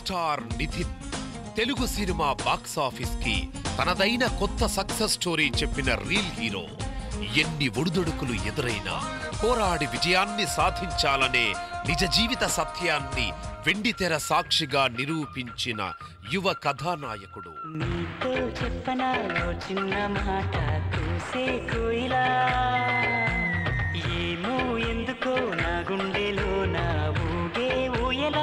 star Nitin Telugu cinema box office కి తనదైన కొత్త సక్సెస్ స్టోరీ చెప్పిన రీల్ హీరో ఎన్ని ఒడిదుడుకులు ఎదురైనా పోరాడి విజయాన్ని సాధించాలనే నిజ జీవిత సత్యాన్ని వెండితెర సాక్షిగా నిరూపించిన యువ కథానాయకుడు నీతో చెప్పనాలో చిన్న మాట కూసే కోయిలా ఏమో ఎందుకో నా గుండెలో నా ఊగే ఊయలా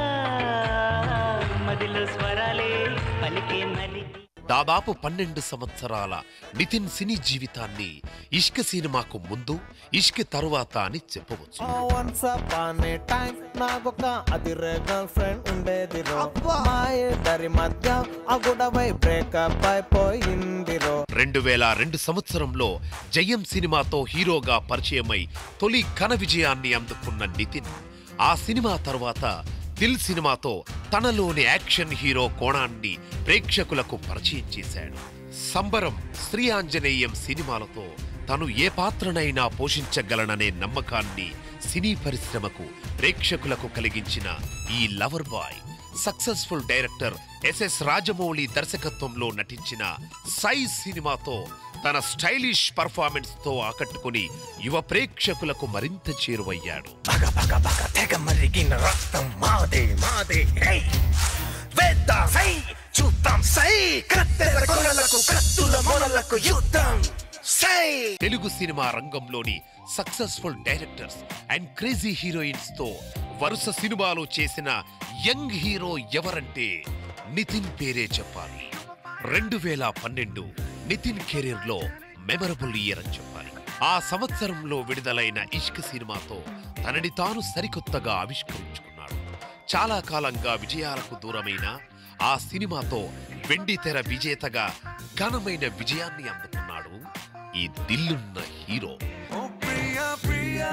మదిలో స్వరాలే పలికే మలికి దాదాపు పన్నెండు సంవత్సరాల నితిన్ సినీ జీవితాన్ని ఇష్క సినిమాకు ముందు ఇష్క తరువాత అని చెప్పవచ్చు వన్స్ అపాన్ ఏ టైం నాకొక అదిరే గర్ల్ ఫ్రెండ్ ఉండేది రో మా ఇద్దరి మధ్య ఆ గొడవై బ్రేకప్ అయిపోయింది రో రెండు వేల రెండు సంవత్సరంలో జయం సినిమాతో హీరోగా పరిచయమై తొలి ఘన విజయాన్ని అందుకున్న నితిన్ ఆ సినిమా తర్వాత దిల్ సినిమాతో తనలోని యాక్షన్ హీరో కోణాన్ని ప్రేక్షకులకు పరిచయం చేశాడు సంబరం శ్రీ ఆంజనేయం సినిమాలతో తను ఏ పాత్రనైనా పోషించగలననే నమ్మకాన్ని సినీ పరిశ్రమకు ప్రేక్షకులకు కలిగించిన ఈ lover boy successful director SS Rajamouli దర్శకత్వంలో నటించిన సై సినిమాతో తన స్టైలిష్ పర్ఫార్మెన్స్ తో ఆకట్టుకుని యువ ప్రేక్షకులకు మరింత చేరువయ్యాడు బగ బగ బగ తెగ మరిగిన రక్తం మాదే మాదే హే వేద్దాం సై చూద్దాం సై కత్తెర కొనలకు కత్తుల మొనలకు యుద్ధం సై తెలుగు సినిమా రంగంలోని successful directors and crazy heroines తో వరుస సినిమాలు చేసిన యంగ్ హీరో ఎవరంటే నితిన్ పేరే చెప్పాలి రెండు వేల పన్నెండు నితిన్ కెరీర్ లో మెమరబుల్ ఇయర్ అని చెప్పాలి ఆ సంవత్సరంలో విడుదలైన ఇష్క్ సినిమాతో తనని తాను సరికొత్తగా ఆవిష్కరించుకున్నాడు చాలా కాలంగా విజయాలకు దూరమైన ఆ సినిమాతో వెండి తెర విజేతగా ఘనమైన విజయాన్ని అందుకున్నాడు ఈ దిల్లున్న హీరో ఓ ప్రియా ప్రియా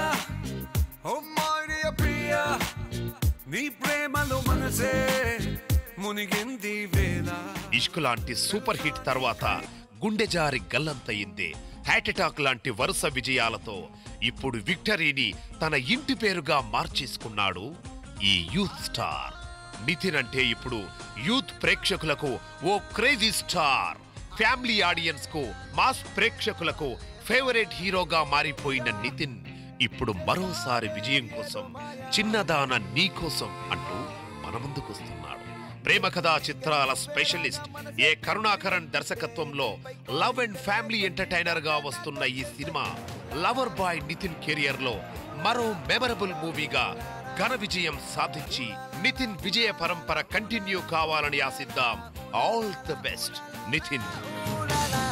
ఓ మాడియ ప్రియా నీ ప్రేమలో మనసే మునిగింది వేళ ఇష్క్ లాంటి సూపర్ హిట్ తర్వాత గుండె జారి గల్లంతయిందే హార్ట్ అటాక్ లాంటి వరుస విజయాలతో ఇప్పుడు విక్టరీని తన ఇంటి పేరుగా మార్చేసుకున్నాడు ఈ యూత్ స్టార్ నితిన్ అంటే ఇప్పుడు యూత్ ప్రేక్షకులకు ఓ క్రేజీ స్టార్ ఫ్యామిలీ ఆడియన్స్ కు మాస్ ప్రేక్షకులకు ఫేవరెట్ హీరోగా మారిపోయిన నితిన్ ఇప్పుడు మరోసారి విజయం కోసం చిన్నదాన నీ కోసం అంటూ మన ముందుకొస్తున్నాడు ప్రేమ కథా చిత్రాల స్పెషలిస్ట్ ఏ కరుణాకరణ్ దర్శకత్వంలో లవ్ అండ్ ఫ్యామిలీ ఎంటర్టైనర్ గా వస్తున్న ఈ cinema lover boy Nitin career లో మరో మెమరబుల్ మూవీగా ఘన విజయం సాధించి నితిన్ విజయ పరంపర కంటిన్యూ కావాలని ఆశిద్దాం ఆల్ ది బెస్ట్ నితిన్